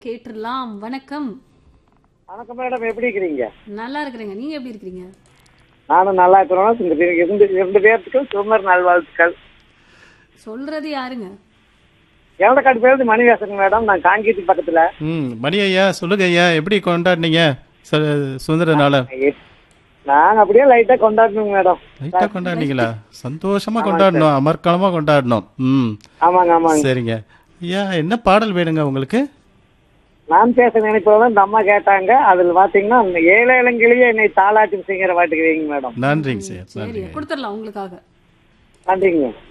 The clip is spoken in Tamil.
கேட்டுடலாம் வணக்கம் வணக்கம் மேடம் எப்படி இருக்கிறீங்க நல்லா இருக்கிறேங்க நீங்க எப்படி இருக்கிறீங்க நானும் நல்லா இருக்கிறோம் இந்த பே- இரண்டு இரண்டு பேர்த்துக்கும் சுதந்திர நல்வாழ்த்துக்கள் சொல்றது யாருங்க எவ்வளோக்காட்டு பேருந்து மணி பேசுறேங்க மேடம் நான் காங்கேயத்து பக்கத்துல ம் மணி ஐயா சொல்லுங்க ஐயா எப்படி கொண்டாடினீங்க சு- சுதந்திர நாளை நாங்க அப்படியே லைட்டா கொண்டாடணுங்க மேடம் லைட்டா கொண்டாடினீங்களா சந்தோஷமா கொண்டாடணும் அமர்க்களமா கொண்டாடணும் ம் ஆமாங்க ஆமாங்க சரிங்க ஐயா என்ன பாடல் வேணுங்க உங்களுக்கு நான் பேச நினைப்பதான் இந்த அம்மா கேட்டாங்க அதுல பாத்தீங்கன்னா அந்த ஏழை இளங்கிலேயே என்னை தாளாட்டும் செய்கிற பாட்டுக்கு வைங்க மேடம் நன்றிங்க சார் சரி நன்றிங்க கொடுத்துடலாம் உங்களுக்காக நன்றிங்க